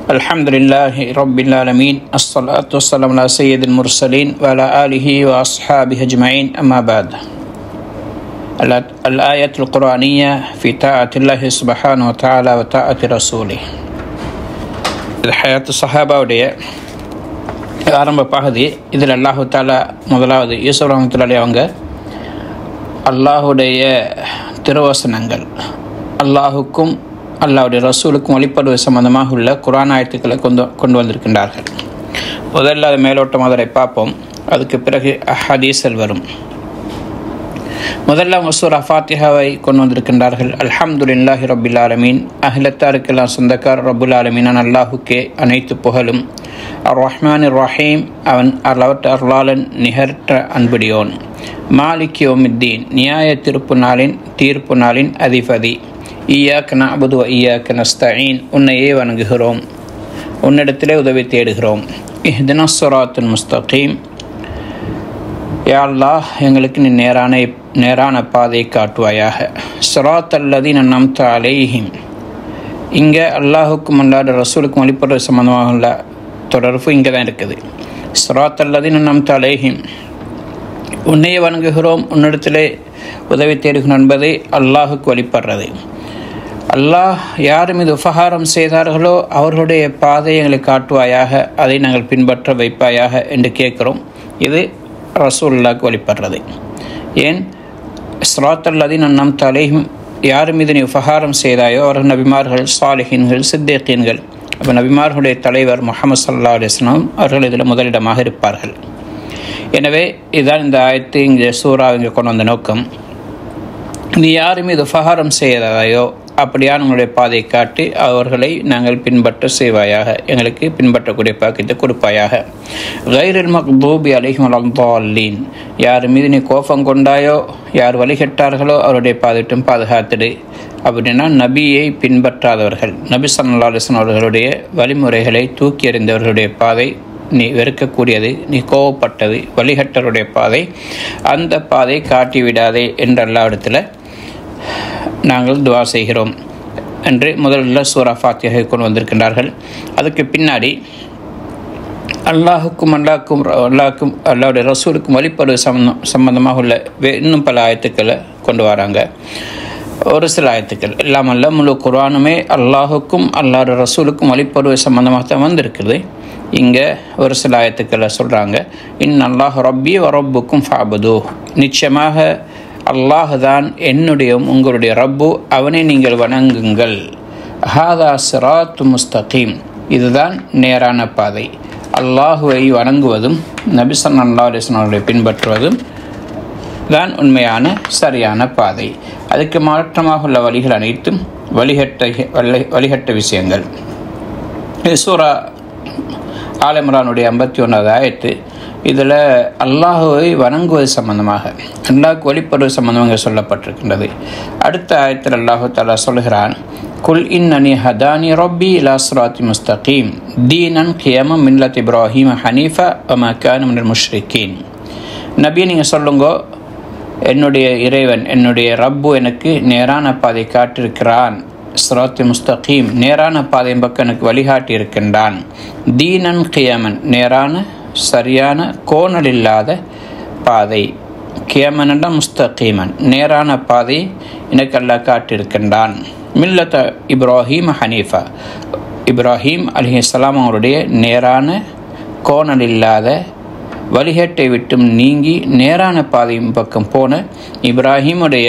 الحمد لله رب العالمين الصلاة والسلام على سيد المرسلين وعلى آله وأصحابه أجمعين أما بعد الآ- الآية القرآنية في طاعة الله سبحانه وتعالى وطاعة رسوله ஹயாத்து சஹாபாவுடைய ஆரம்ப பகுதி இதில் அல்லாஹு தாலா முதலாவது யூசுப் ரஹமத்துல்லாலி அவங்க அல்லாஹுடைய திருவசனங்கள் அல்லாஹுக்கும் அல்லாஹுடைய ரசூலுக்கும் வழிபடுவது சம்பந்தமாக உள்ள குரான் ஆயத்துக்களை கொண்டு கொண்டு வந்திருக்கின்றார்கள் முதல்ல அது மேலோட்டம் அதனை பார்ப்போம் அதுக்கு பிறகு ஹதீஸல் வரும் முதல்ல அவங்க சூரா ஃபாத்திஹாவை கொண்டு வந்திருக்கின்றார்கள் அல்ஹம்துலில்லாஹி ரபில் ஆலமீன் அஹ்லத்தாருக்கெல்லாம் சொந்தக்கார் ரபுல் ஆலமீனான் அல்லாஹுக்கே அனைத்து புகழும் அர் ரஹ்மான் ரஹீம் அவன் அளவற்ற அருளாளன் நிகர்ற்ற அன்புடியோன் மாலிக் யோமித்தீன் நியாய திருப்பு நாளின் தீர்ப்பு நாளின் அதிபதி ஈயாக் நபுது ஈயாக் நஸ்தஈன் உன்னையே வணங்குகிறோம் உன்னிடத்திலே உதவி தேடுகிறோம் இஹ்தின சுராத்துல் முஸ்தகீம் யா அல்லாஹ் எங்களுக்கு நீ நேரான நேரான பாதையை காட்டுவாயாக சுராத் அல்லதீன் நம்த அலைஹிம் இங்கே அல்லாஹுக்கும் அல்லாத ரசூலுக்கும் வழிபடுறது சம்பந்தமாக உள்ள தொடர்பு இங்கே தான் இருக்குது சுராத் அல்லதீன் நம்த அலைஹிம் உன்னையே வணங்குகிறோம் உன்னிடத்திலே உதவி தேடுகிறோம் என்பதை அல்லாஹுக்கு வழிபடுறது அல்லாஹ் யார் மீது உபகாரம் செய்தார்களோ அவர்களுடைய பாதையை எங்களுக்கு காட்டுவாயாக அதை நாங்கள் பின்பற்ற வைப்பாயாக என்று கேட்குறோம் இது ரசூல்லாக்கு வழிபடுறது ஏன் ஸ்ராத்தல்லதின் அன்னம் தலையும் யார் மீது நீ உபகாரம் செய்தாயோ அவர்கள் நபிமார்கள் சாலிஹீன்கள் சித்தேக்கீன்கள் அப்போ நபிமார்களுடைய தலைவர் முகமது சல்லா அலிஸ்லாம் அவர்கள் இதில் முதலிடமாக இருப்பார்கள் எனவே இதுதான் இந்த ஆயத்து இங்கே சூறா இங்கே கொண்டு வந்த நோக்கம் நீ யார் மீது உபகாரம் செய்தாயோ அப்படியான உங்களுடைய பாதையை காட்டி அவர்களை நாங்கள் பின்பற்ற செய்வாயாக எங்களுக்கு பின்பற்றக்கூடிய பாக்கியத்தை கொடுப்பாயாக கைரில் மக்தூபி அலிஹிம் அலம்பாலீன் யார் மீது நீ கோபம் கொண்டாயோ யார் வழிகட்டார்களோ அவருடைய பாதைட்டும் பாதுகாத்துடு அப்படின்னா நபியை பின்பற்றாதவர்கள் நபி சல்லா அலிஸ்லாம் அவர்களுடைய வழிமுறைகளை தூக்கி எறிந்தவர்களுடைய பாதை நீ வெறுக்கக்கூடியது நீ கோவப்பட்டது வழிகட்டருடைய பாதை அந்த பாதை காட்டிவிடாதே என்ற எல்லா நாங்கள் துவா செய்கிறோம் என்று முதலில் சூரா ஃபாத்தியாகை கொண்டு வந்திருக்கின்றார்கள் அதுக்கு பின்னாடி அல்லாஹுக்கும் அல்லாஹுக்கும் அல்லாஹுக்கும் அல்லாவுடைய ரசூலுக்கும் வழிபடுவது சம்பந்தம் சம்பந்தமாக உள்ள வே- இன்னும் பல ஆயத்துக்களை கொண்டு வராங்க ஒரு சில ஆயத்துக்கள் இல்லாமல்ல முழு குர்ஆனுமே அல்லாஹுக்கும் அல்லாஹ் ரசூலுக்கும் வழிபடுவது சம்பந்தமாக தான் வந்திருக்குது இங்கே ஒரு சில ஆயத்துக்களை சொல்கிறாங்க இன் அல்லாஹ் ரப்பி வரப்புக்கும் ஃபாபது நிச்சயமாக அல்லாஹ் தான் என்னுடைய உங்களுடைய ரப்பு அவனை நீங்கள் வணங்குங்கள் ஹாதா சிராத் முஸ்தகீம் இதுதான் நேரான பாதை அல்லாஹுவை வணங்குவதும் நபிசன் அல்லா அலிஸ்வனுடைய பின்பற்றுவதும் தான் உண்மையான சரியான பாதை அதுக்கு மாற்றமாக உள்ள வழிகள் அனைத்தும் வழிகட்ட வழி- வழிகட்ட விஷயங்கள் இது சூரா ஆலம்ரானுடைய ஐம்பத்தி ஒன்றாவது ஆயத்து இதில் அல்லாஹுவை வணங்குவது சம்பந்தமாக அல்லாஹ்க்கு வழிபடுவது சம்பந்தமாக சொல்லப்பட்டிருக்கின்றது அடுத்த ஆயத்தில் அல்லாஹு தாலா சொல்கிறான் குல் இன்னனி ஹதானி ரொப்பி இலா சுராத்தி முஸ்தகீம் தீனன் கியமம் மில்லத் இப்ராஹிம் ஹனீஃபா அமக்கான் மினல் முஷ்ரிகீன் நபியை நீங்கள் சொல்லுங்க என்னுடைய இறைவன் என்னுடைய ரப்பு எனக்கு நேரான பாதை காட்டியிருக்கிறான் ஸ்ராத்தி முஸ்தகீம் நேரான பாதை பக்கம் எனக்கு வழிகாட்டி இருக்கின்றான் தீனன் கியமன் நேரான சரியான கோணல் இல்லாத பாதை கியமனட முஸ்தகீமன் நேரான பாதை எனக்கு அல்லாஹ் காட்டியிருக்கின்றான் மில்லத்த இப்ராஹிம் ஹனீஃபா இப்ராஹிம் அலிஹலாம் அவருடைய நேரான கோணல் இல்லாத வழிகேட்டை விட்டும் நீங்கி நேரான பாதையின் பக்கம் போன இப்ராஹிமுடைய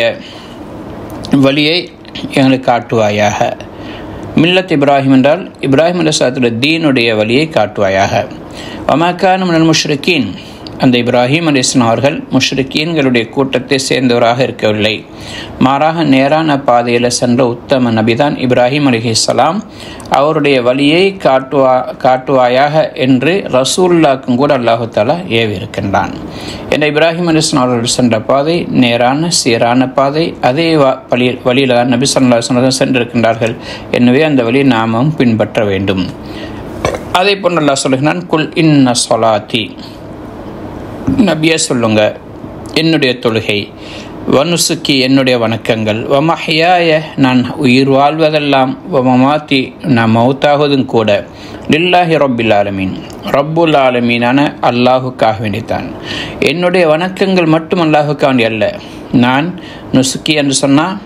வழியை எங்களுக்கு காட்டுவாயாக மில்லத் இப்ராஹிம் என்றால் இப்ராஹிம் அலிஸ்லாத்துடைய தீனுடைய வழியை காட்டுவாயாக ஒமாக்கான மினல் முஷ்ரிக்கீன் அந்த இப்ராஹிம் அலிஸ்லாம் அவர்கள் முஷ்ரிக்கீன்களுடைய கூட்டத்தை சேர்ந்தவராக இருக்கவில்லை மாறாக நேரான பாதையில் சென்ற உத்தம நபிதான் இப்ராஹிம் அலிஹிஸ்லாம் அவருடைய வழியை காட்டுவா காட்டுவாயாக என்று ரசூல்லாக்கும் கூட அல்லாஹு தாலா ஏவி இருக்கின்றான் என்ற இப்ராஹிம் அலிஸ்லாம் அவர்கள் சென்ற பாதை நேரான சீரான பாதை அதே வ- வழி வழியில் தான் நபி சொல்லா சென்றிருக்கின்றார்கள் எனவே அந்த வழியை நாமும் பின்பற்ற வேண்டும் அதே போன்று அல்லாஹ் சொல்லுகிறான் குல் இன்ன சொலாத்தி நபியே சொல்லுங்க என்னுடைய தொழுகை வனுசுக்கி என்னுடைய வணக்கங்கள் வமஹியாய நான் உயிர் வாழ்வதெல்லாம் வமமாத்தி நான் மௌத்தாவதும் கூட லில்லாஹி ரப்பில் ஆலமீன் ரப்புல் ஆலமீனான அல்லாஹுக்காக வேண்டித்தான் என்னுடைய வணக்கங்கள் மட்டும் அல்லாஹுக்காக வேண்டி அல்ல நான் நுசுக்கி என்று சொன்னால்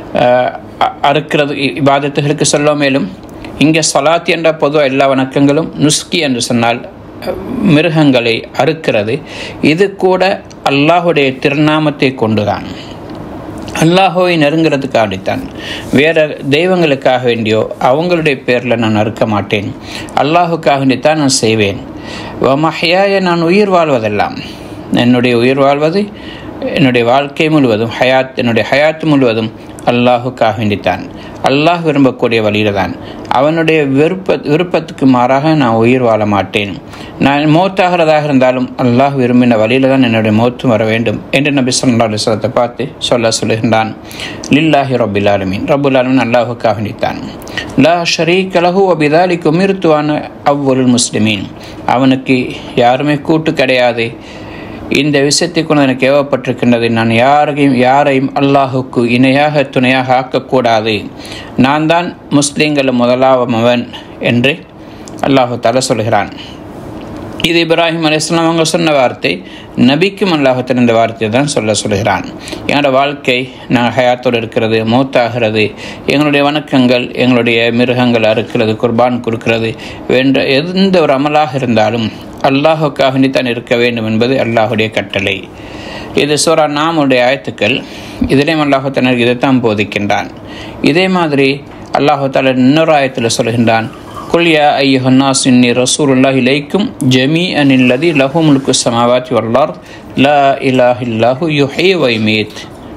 அறுக்கிறது இபாதத்துகளுக்கு சொல்ல மேலும் இங்கே சலாத் என்ற பொதுவாக எல்லா வணக்கங்களும் நுஸ்கி என்று சொன்னால் மிருகங்களை அறுக்கிறது இது கூட அல்லாஹுடைய திருநாமத்தை கொண்டுதான் அல்லாஹோவை நெருங்கிறதுக்காகத்தான் வேற தெய்வங்களுக்காக வேண்டியோ அவங்களுடைய பேரில் நான் அறுக்க மாட்டேன் அல்லாஹுக்காக வேண்டித்தான் நான் செய்வேன் மஹியாய நான் உயிர் வாழ்வதெல்லாம் என்னுடைய உயிர் வாழ்வது என்னுடைய வாழ்க்கை முழுவதும் ஹயாத் என்னுடைய ஹயாத் முழுவதும் அல்லாஹுக்காக வேண்டித்தான் அல்லாஹ் விரும்பக்கூடிய வழியில தான் அவனுடைய விருப்ப விருப்பத்துக்கு மாறாக நான் உயிர் வாழ மாட்டேன் நான் மௌத்தாகிறதாக இருந்தாலும் அல்லாஹ் விரும்பின வழியில தான் என்னுடைய மௌத்தும் வர வேண்டும் என்று நபி சொல்லா அலுவலத்தை பார்த்து சொல்ல சொல்லுகின்றான் லில்லாஹி ரபுல் ஆலமீன் ரபுல் ஆலமின் அல்லாஹுக்காக வேண்டித்தான் லா ஷரீக் அலஹு அபிதாலி குமிர்த்துவான அவ்வொருள் முஸ்லிமீன் அவனுக்கு யாருமே கூட்டு கிடையாது இந்த விஷயத்தை கொண்டு எனக்கு ஏவப்பட்டிருக்கின்றது நான் யாரையும் யாரையும் அல்லாஹுக்கு இணையாக துணையாக ஆக்கக்கூடாது நான் தான் முஸ்லீம்கள் முதலாவமவன் என்று அல்லாஹு தலா சொல்கிறான் இது இப்ராஹிம் அலிஸ்லாம் அவங்க சொன்ன வார்த்தை நபிக்கும் அல்லாஹத்தின் இந்த வார்த்தையை தான் சொல்ல சொல்கிறான் எங்களோட வாழ்க்கை நாங்கள் ஹயாத்தோடு இருக்கிறது மூத்தாகிறது எங்களுடைய வணக்கங்கள் எங்களுடைய மிருகங்கள் அறுக்கிறது குர்பான் கொடுக்கிறது என்ற எந்த ஒரு அமலாக இருந்தாலும் அல்லாஹுக்காக தான் இருக்க வேண்டும் என்பது அல்லாஹுடைய கட்டளை இது சோரா நாமுடைய ஆயத்துக்கள் இதிலேயும் அல்லாஹத்தனர் இதைத்தான் போதிக்கின்றான் இதே மாதிரி அல்லாஹால இன்னொரு ஆயத்தில் சொல்கின்றான் குல்யா ஐயுஹன்னாஸ் இன்னி ரசூலுல்லாஹ் இலைக்கும் ஜமீ அனில்லதி லஹு முல்கு சமாவாத்தி வல்லார் லா இலாஹில்லாஹு யுஹை வைமீத்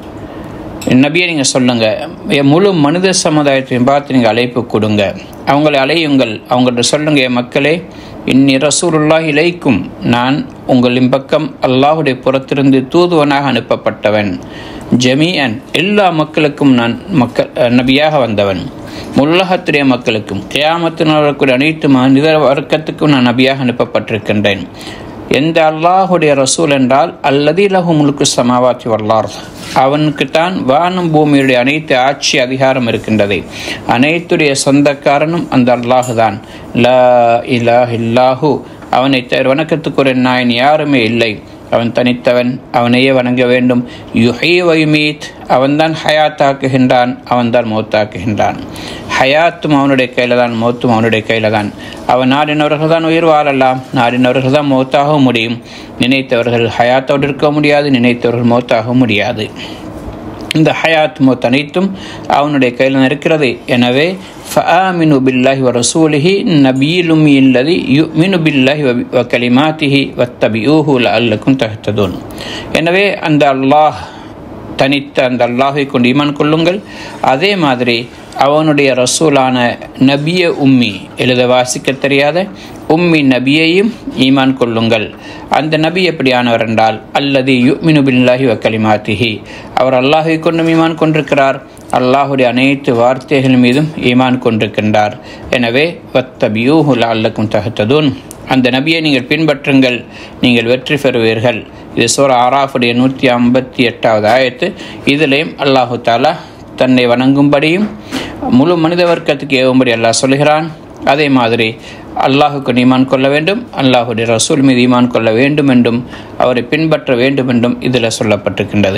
நபியை நீங்கள் சொல்லுங்கள் முழு மனித சமுதாயத்தையும் பார்த்து நீங்கள் அழைப்பு கொடுங்க அவங்களை அலையுங்கள் அவங்கள்ட்ட சொல்லுங்க என் மக்களே இன்னி ரசூலுல்லா இலைக்கும் நான் உங்களின் பக்கம் அல்லாஹுடைய புறத்திலிருந்து தூதுவனாக அனுப்பப்பட்டவன் ஜமீஅன் எல்லா மக்களுக்கும் நான் மக்கள் நபியாக வந்தவன் முல்லகத்துடைய மக்களுக்கும் கியாமத்தினால் வரக்கூடிய அனைத்து மனித வர்க்கத்துக்கும் நான் நபியாக அனுப்பப்பட்டிருக்கின்றேன் எந்த அல்லாஹுடைய ரசூல் என்றால் அல்லது லஹு முழுக்கு சமாவாத்தி வல்லார் அவனுக்குத்தான் வானம் பூமியுடைய அனைத்து ஆட்சி அதிகாரம் இருக்கின்றது அனைத்துடைய சொந்தக்காரனும் அந்த அல்லாஹு தான் லா இலாஹ் இல்லாஹு அவனை வணக்கத்துக்குரிய நாயன் யாருமே இல்லை அவன் தனித்தவன் அவனையே வணங்க வேண்டும் யுஹை வைமீத் அவன்தான் ஹயாத்தாக்குகின்றான் அவன்தான் மௌத்தாக்குகின்றான் ஹயாத்தும் அவனுடைய கையில் தான் மௌத்தும் அவனுடைய கையில் தான் அவன் நாடினவர்கள் தான் உயிர் வாழலாம் நாடினவர்கள் தான் மௌத்தாக முடியும் நினைத்தவர்கள் ஹயாத்தோடு இருக்க முடியாது நினைத்தவர்கள் மௌத்தாக முடியாது இந்த ஹயாத் மௌத் அனைத்தும் அவனுடைய கையில் இருக்கிறது எனவே ஃபஆமினு பில்லாஹி வ ரசூலிஹி நபியிலும் இல்லதி யுமினு பில்லாஹி வ கலிமாத்திஹி வத்தபியூஹு லஅல்லக்கும் தஹ்ததூன் எனவே அந்த அல்லாஹ் தனித்த அந்த அல்லாஹை கொண்டு ஈமான் கொள்ளுங்கள் அதே மாதிரி அவனுடைய ரசூலான நபிய உம்மி எழுத வாசிக்க தெரியாத உம்மி நபியையும் ஈமான் கொள்ளுங்கள் அந்த நபி எப்படியானவர் என்றால் அல்லது யுமினு பில்லாஹி வக்கலிமாத்திஹி அவர் அல்லாஹை கொண்டும் ஈமான் கொண்டிருக்கிறார் அல்லாஹுடைய அனைத்து வார்த்தைகள் மீதும் ஈமான் கொண்டிருக்கின்றார் எனவே வத்தபியூஹுல் அல்லக்கும் தகத்ததுன் அந்த நபியை நீங்கள் பின்பற்றுங்கள் நீங்கள் வெற்றி பெறுவீர்கள் இது சோர ஆராஃபுடைய நூற்றி ஐம்பத்தி எட்டாவது ஆயத்து இதிலேயும் அல்லாஹு தாலா தன்னை வணங்கும்படியும் முழு மனித வர்க்கத்துக்கு ஏவும்படி அல்லாஹ் சொல்கிறான் அதே மாதிரி அல்லாஹுக்கு ஈமான் கொள்ள வேண்டும் அல்லாஹுடைய ரசூல் மீது ஈமான் கொள்ள வேண்டும் என்றும் அவரை பின்பற்ற வேண்டும் என்றும் இதில் சொல்லப்பட்டிருக்கின்றது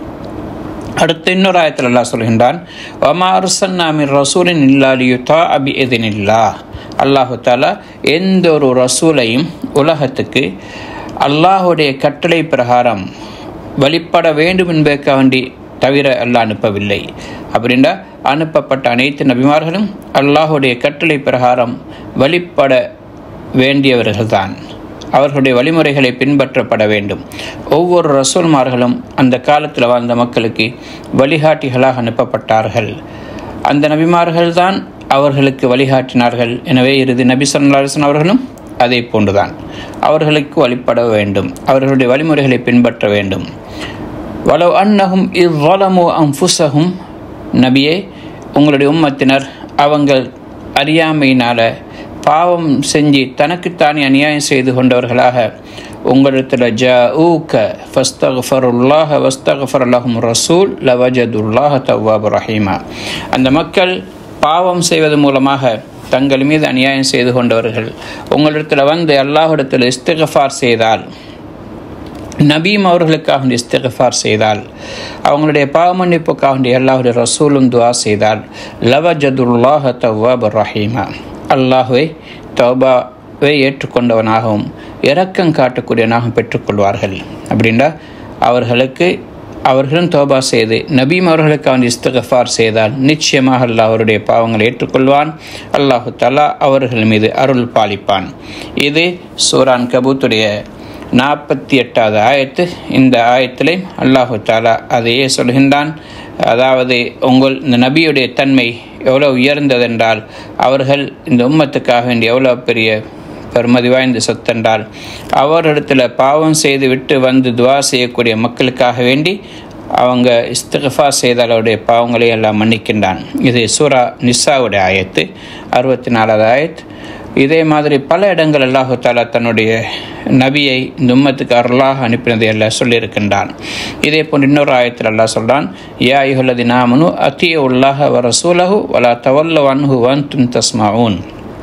அடுத்து இன்னொரு ஆயத்தில் அல்லாஹ் சொல்கின்றான் ஒமா அருசன்னாமின் ரசூலின் இல்லாலியுத்தா அபி எதினில்லா அல்லாஹு தாலா எந்த ஒரு ரசூலையும் உலகத்துக்கு அல்லாஹுடைய கட்டளை பிரகாரம் வழிபட வேண்டும் என்பதற்காக வேண்டி தவிர அல்லாஹ் அனுப்பவில்லை அப்படின்னா அனுப்பப்பட்ட அனைத்து நபிமார்களும் அல்லாஹுடைய கட்டளை பிரகாரம் வழிபட வேண்டியவர்கள்தான் அவர்களுடைய வழிமுறைகளை பின்பற்றப்பட வேண்டும் ஒவ்வொரு ரசூல்மார்களும் அந்த காலத்தில் வாழ்ந்த மக்களுக்கு வழிகாட்டிகளாக அனுப்பப்பட்டார்கள் அந்த நபிமார்கள் தான் அவர்களுக்கு வழிகாட்டினார்கள் எனவே இறுதி நபி சொல்லாசன் அவர்களும் அதே போன்றுதான் அவர்களுக்கு வழிபட வேண்டும் அவர்களுடைய வழிமுறைகளை பின்பற்ற வேண்டும் வலவ் அன்னகும் இவ்வளமு அம்புசகும் நபியே உங்களுடைய உம்மத்தினர் அவங்கள் அறியாமையினால பாவம் செஞ்சு தனக்குத்தானே அநியாயம் செய்து கொண்டவர்களாக உங்களிடத்தில் ஜா ஊக்க ஃபஸ்தஃபருல்லாஹ வஸ்தஃபர் அல்லாஹும் ரசூல் லவஜதுல்லாஹ தவ்வாப் ரஹீமா அந்த மக்கள் பாவம் செய்வது மூலமாக தங்கள் மீது அநியாயம் செய்து கொண்டவர்கள் உங்களிடத்தில் வந்து அல்லாஹிடத்தில் இஸ்திகஃபார் செய்தால் நபீம் அவர்களுக்காக இஸ்திகஃபார் செய்தால் அவங்களுடைய பாவ மன்னிப்புக்காக அல்லாஹுடைய ரசூலும் துவா செய்தால் லவஜதுல்லாஹ தவ்வாப் ரஹீமா அல்லாஹுவை தௌபாவை ஏற்றுக்கொண்டவனாகவும் இரக்கம் காட்டக்கூடியவனாகவும் பெற்றுக்கொள்வார்கள் அப்படின்னா அவர்களுக்கு அவர்களும் தோபா செய்து நபீம் அவர்களுக்கு அவன் இஸ்தகஃபார் செய்தால் நிச்சயமாக அல்லாஹ் அவருடைய பாவங்களை ஏற்றுக்கொள்வான் அல்லாஹு தலா அவர்கள் மீது அருள் பாலிப்பான் இது சூரான் கபூத்துடைய நாற்பத்தி எட்டாவது ஆயத்து இந்த ஆயத்திலே அல்லாஹு தாலா அதையே சொல்கின்றான் அதாவது உங்கள் இந்த நபியுடைய தன்மை எவ்வளோ உயர்ந்ததென்றால் அவர்கள் இந்த உம்மத்துக்காக வேண்டிய எவ்வளோ பெரிய பெருமதி வாய்ந்த சொத்தென்றால் அவரிடத்தில் பாவம் செய்து விட்டு வந்து துவா செய்யக்கூடிய மக்களுக்காக வேண்டி அவங்க இஸ்திகஃபா செய்தால் அவருடைய பாவங்களை எல்லாம் மன்னிக்கின்றான் இது சூரா நிஸ்ஸாவுடைய ஆயத்து அறுபத்தி நாலாவது ஆயத் இதே மாதிரி பல இடங்கள் அல்லாஹு தாலா தன்னுடைய நபியை இந்த உம்மத்துக்கு அருளாக அனுப்பினதை எல்லாம் சொல்லியிருக்கின்றான் இதே போன்று இன்னொரு ஆயத்தில் அல்லாஹ் சொல்கிறான் யா யுஹல்லதி நாமனு அத்திய உல்லாஹ வ ரசூலஹு வலா தவல்ல வன்ஹு வன் துன் தஸ்மாவுன்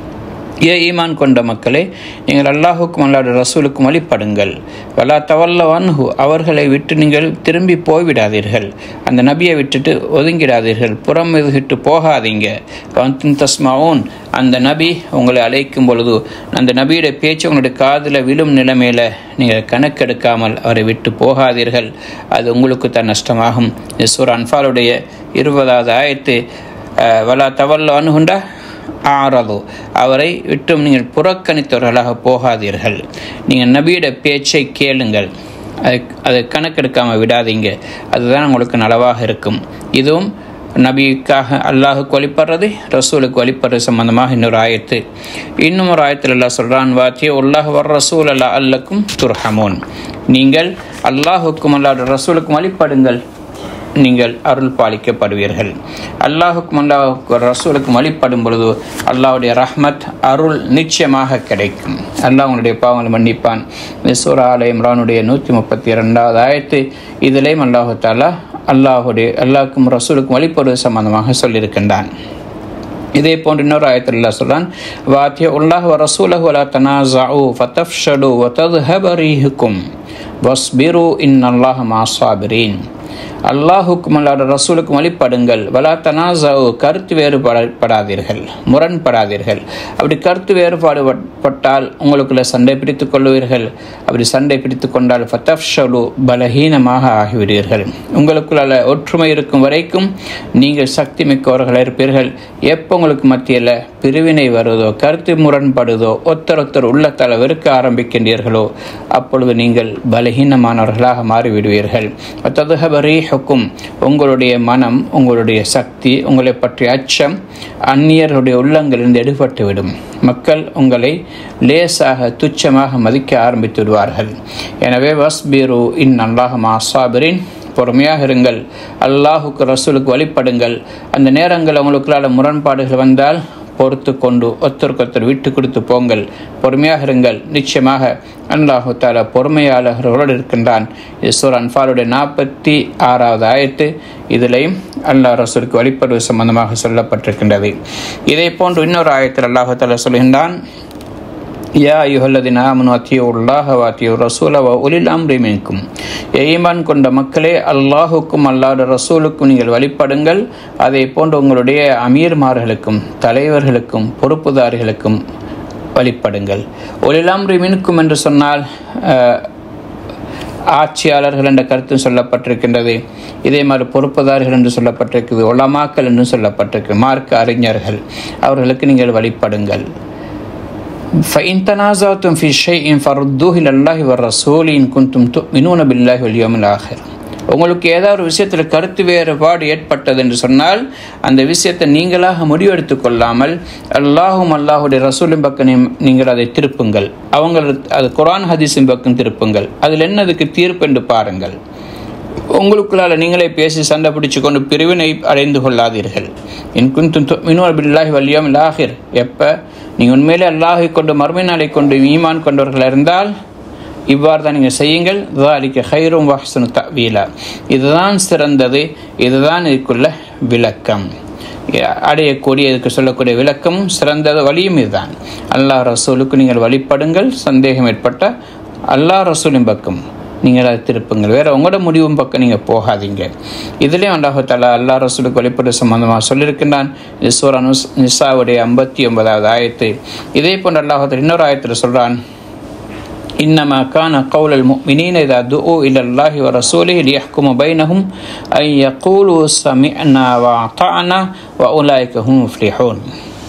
ஏ ஈமான் கொண்ட மக்களே நீங்கள் அல்லாஹுக்கும் அல்லாட ரசூலுக்கும் வழிபடுங்கள் வலா தவல்ல வன்ஹு அவர்களை விட்டு நீங்கள் திரும்பி போய்விடாதீர்கள் அந்த நபியை விட்டுட்டு ஒதுங்கிடாதீர்கள் புறம் விட்டு போகாதீங்க வந்தின் தஸ்மாவும் அந்த நபி உங்களை அழைக்கும் பொழுது அந்த நபியுடைய பேச்சு உங்களுடைய காதில் விழும் நிலைமையில் நீங்கள் கணக்கெடுக்காமல் அவரை விட்டு போகாதீர்கள் அது உங்களுக்கு தான் நஷ்டமாகும் சூர் அன்பாலுடைய இருபதாவது ஆயத்து வலா தவல்ல அணுகுண்டா ஆறதோ அவரை விட்டும் நீங்கள் புறக்கணித்தவர்களாக போகாதீர்கள் நீங்கள் நபியோட பேச்சை கேளுங்கள் அதை அதை கணக்கெடுக்காமல் விடாதீங்க அதுதான் உங்களுக்கு நலவாக இருக்கும் இதுவும் நபிக்காக அல்லாஹுக்கு வழிபடுறது ரசூலுக்கு வழிபடுறது சம்பந்தமாக இன்னொரு ஆயத்து இன்னும் ஒரு ஆயத்தில் அல்லாஹ் சொல்கிறான் வாத்திய உல்லாஹ் வர் ரசூல் அல்லா அல்லக்கும் துர்ஹமோன் நீங்கள் அல்லாஹுக்கும் அல்லாஹ் ரசூலுக்கும் வழிபடுங்கள் நீங்கள் அருள் பாலிக்கப்படுவீர்கள் அல்லாஹுக்கும் அல்லாஹுக்கு ரசூலுக்கும் வழிபடும் பொழுது அல்லாஹுடைய ரஹ்மத் அருள் நிச்சயமாக கிடைக்கும் அல்லாஹ் உங்களுடைய பாவங்களை மன்னிப்பான் சூரா ஆலை இம்ரானுடைய நூற்றி முப்பத்தி இரண்டாவது ஆயத்து இதிலேயும் அல்லாஹு தாலா அல்லாஹுடைய அல்லாஹுக்கும் ரசூலுக்கும் வழிபடுவது சம்பந்தமாக சொல்லியிருக்கின்றான் இதே போன்று இன்னொரு ஆயத்தில் அல்லா சொல்றான் வாத்திய உல்லாஹ் ரசூலஹு அலா தனாஸு ஃபதஃப்ஷடு வதத்ஹபரீஹுக்கும் வஸ்பிரு இன் அல்லாஹ் மாசாபிரீன் அல்லாஹுக்கும் அல்லாட ரசூலுக்கும் வழிபடுங்கள் வலா தனாசாவு கருத்து வேறுபடாதீர்கள் முரண்படாதீர்கள் அப்படி கருத்து வேறுபாடு பட்டால் உங்களுக்குள்ள சண்டை பிடித்து கொள்வீர்கள் அப்படி சண்டை பிடித்து கொண்டால் ஃபத்தஃப்ஷலு பலஹீனமாக ஆகிவிடுவீர்கள் உங்களுக்குள்ள ஒற்றுமை இருக்கும் வரைக்கும் நீங்கள் சக்தி மிக்கவர்களாக இருப்பீர்கள் எப்போ உங்களுக்கு மத்தியில் பிரிவினை வருவதோ கருத்து முரண்படுதோ ஒருத்தர் ஒருத்தர் உள்ளத்தால் வெறுக்க ஆரம்பிக்கின்றீர்களோ அப்பொழுது நீங்கள் பலகீனமானவர்களாக மாறிவிடுவீர்கள் ஹுக்கும் உங்களுடைய மனம் உங்களுடைய சக்தி உங்களை பற்றிய அச்சம் அந்நியர்களுடைய உள்ளங்களிலிருந்து எடுபட்டுவிடும் மக்கள் உங்களை லேசாக துச்சமாக மதிக்க ஆரம்பித்து விடுவார்கள் எனவே வஸ்பீரு இன் அல்லாஹ் மாசாபிரின் பொறுமையாக இருங்கள் அல்லாஹுக்கு ரசூலுக்கு வழிபடுங்கள் அந்த நேரங்கள் உங்களுக்குள்ளால முரண்பாடுகள் வந்தால் பொறுத்து கொண்டு ஒருத்தருக்கொத்தர் விட்டு கொடுத்து போங்கள் பொறுமையாக இருங்கள் நிச்சயமாக அல்லாஹு தாலா பொறுமையாளர்களோடு இருக்கின்றான் இஸ்வர் அன்பாருடைய நாற்பத்தி ஆறாவது ஆயத்து இதிலையும் அல்லாஹ் ரசூலுக்கு வழிபடுவது சம்பந்தமாக சொல்லப்பட்டிருக்கின்றது இதே போன்று இன்னொரு ஆயத்தில் அல்லாஹு தாலா சொல்கின்றான் யா யுஹல்லதின் ஆமனு அத்தியோ உல்லாஹ வாத்தியோ ரசூல வ உலில் அம்ரி மின்கும் ஈமான் கொண்ட மக்களே அல்லாஹுக்கும் அல்லாத ரசூலுக்கும் நீங்கள் வழிபடுங்கள் அதை போன்று உங்களுடைய அமீர்மார்களுக்கும் தலைவர்களுக்கும் பொறுப்புதாரிகளுக்கும் வழிபடுங்கள் ஒலிலாம்ரி மின்கும் என்று சொன்னால் ஆட்சியாளர்கள் என்ற கருத்தும் சொல்லப்பட்டிருக்கின்றது இதே மாதிரி பொறுப்புதாரிகள் என்று சொல்லப்பட்டிருக்குது ஒலமாக்கள் என்றும் சொல்லப்பட்டிருக்கு மார்க்க அறிஞர்கள் அவர்களுக்கு நீங்கள் வழிபடுங்கள் فإن تنازعتم في شيء فردوه إلى الله والرسول إن كنتم تؤمنون بالله واليوم الآخر உங்களுக்கு ஏதாவது ஒரு விஷயத்தில் கருத்து வேறுபாடு ஏற்பட்டது என்று சொன்னால் அந்த விஷயத்தை நீங்களாக முடிவெடுத்து கொள்ளாமல் அல்லாஹும் அல்லாஹுடைய ரசூலின் பக்கம் நீங்கள் அதை திருப்புங்கள் அவங்க அது குரான் ஹதீஸின் பக்கம் திருப்புங்கள் அதில் என்ன அதுக்கு தீர்ப்பு என்று பாருங்கள் உங்களுக்குள்ளால் நீங்களே பேசி சண்டை பிடிச்சு கொண்டு பிரிவினை அடைந்து கொள்ளாதீர்கள் என் குந்தும் மினுவர் பில்லாஹி வல்லியம் லாஹிர் எப்போ நீங்கள் உண்மையிலே அல்லாஹை கொண்டு மறுமை நாளை கொண்டு ஈமான் கொண்டவர்கள் இருந்தால் இவ்வாறு தான் நீங்கள் செய்யுங்கள் தாலிக்க ஹைரும் வாஹ்சனு தவீலா இதுதான் சிறந்தது இதுதான் இதுக்குள்ள விளக்கம் அடையக்கூடிய இதுக்கு சொல்லக்கூடிய விளக்கமும் சிறந்த வழியும் இதுதான் அல்லாஹ் ரசூலுக்கு நீங்கள் வழிபடுங்கள் சந்தேகம் ஏற்பட்ட அல்லாஹ் ரசூலின் பக்கம் நீங்கள் அதை திருப்புங்கள் வேற உங்களோட முடிவும் பக்கம் நீங்கள் போகாதீங்க இதுலேயும் அல்லாஹு தாலா அல்லா ரசூலுக்கு வழிபடு சம்பந்தமாக சொல்லியிருக்கின்றான் சூரா நுஸ் நிசாவுடைய ஐம்பத்தி ஒன்பதாவது ஆயத்து இதே போன்ற அல்லாஹத்தில் இன்னொரு ஆயத்தில் சொல்கிறான் إنما كان قول المؤمنين إذا دعوا إلى الله ورسوله ليحكم بينهم أن يقولوا سمعنا وأطعنا وأولئك هم المفلحون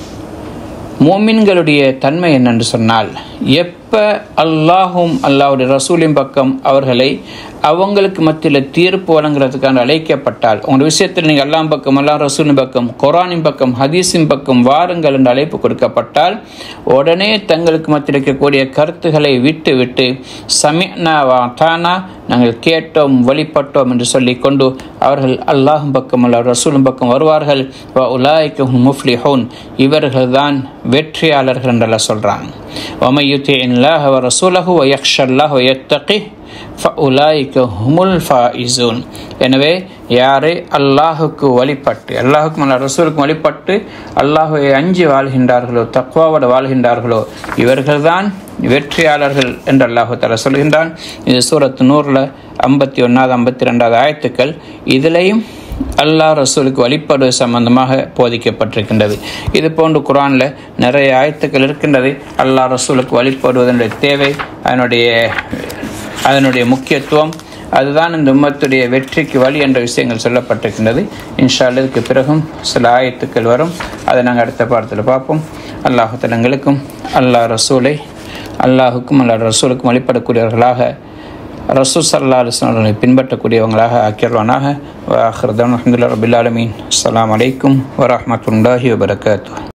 மூமின்களுடைய தன்மை என்னென்று சொன்னால் எப்போ அல்லாஹும் அல்லாவுடைய ரசூலின் பக்கம் அவர்களை அவங்களுக்கு மத்தியில் தீர்ப்பு வழங்குறதுக்கான அழைக்கப்பட்டால் உங்கள் விஷயத்தில் நீங்கள் அல்லாம் பக்கம் அல்லா ரசூலின் பக்கம் குரானின் பக்கம் ஹதீஸின் பக்கம் வாருங்கள் என்று அழைப்பு கொடுக்கப்பட்டால் உடனே தங்களுக்கு மத்தியில் இருக்கக்கூடிய கருத்துக்களை விட்டு விட்டு சமினா வா தானா நாங்கள் கேட்டோம் வழிபட்டோம் என்று சொல்லி கொண்டு அவர்கள் அல்லாஹும் பக்கம் அல்லா ரசூலும் பக்கம் வருவார்கள் வ உலாய்க்கும் முஃப்லிஹூன் இவர்கள் தான் வெற்றியாளர்கள் என்றெல்லாம் சொல்கிறாங்க ஒமையுத்தி இல்லாஹ் வ ரசூலஹு வ யக்ஷல்லாஹ் வ யத்தகி ஃபஉலாய்க ஹுமுல் ஃபாயிசூன் எனவே யாரை அல்லாஹுக்கு வழிபட்டு அல்லாஹுக்கும் அல்லா ரசூலுக்கும் வழிபட்டு அல்லாஹுவை அஞ்சி வாழ்கின்றார்களோ தக்வாவோடு வாழ்கின்றார்களோ இவர்கள்தான் வெற்றியாளர்கள் என்று அல்லாஹு தலா சொல்கின்றான் இது சூரத்து நூறில் ஐம்பத்தி ஒன்றாவது ஐம்பத்தி ரெண்டாவது ஆயத்துக்கள் இதிலையும் அல்லாஹ் ரசூலுக்கு வழிபடுவது சம்பந்தமாக போதிக்கப்பட்டிருக்கின்றது இது போன்று குரானில் நிறைய ஆயத்துக்கள் இருக்கின்றது அல்லாஹ் ரசூலுக்கு வழிபடுவதனுடைய தேவை அதனுடைய அதனுடைய முக்கியத்துவம் அதுதான் இந்த உம்மத்துடைய வெற்றிக்கு வழி என்ற விஷயங்கள் சொல்லப்பட்டிருக்கின்றது இன்ஷா இதுக்கு பிறகும் சில ஆயத்துக்கள் வரும் அதை நாங்கள் அடுத்த பாடத்தில் பார்ப்போம் அல்லாஹுத்தலங்களுக்கும் அல்லாஹ் ரசூலை அல்லாஹுக்கும் அல்லாஹ் ரசூலுக்கும் வழிபடக்கூடியவர்களாக ரசூல் சல்லா அலுவலை பின்பற்றக்கூடியவங்களாக ஆக்கிடுவானாக வாஹர்தான் அஹமதுல்லா ரபில் ஆலமீன் அஸ்லாம் வலைக்கும் வரமத்துல்லாஹி வபரகாத்து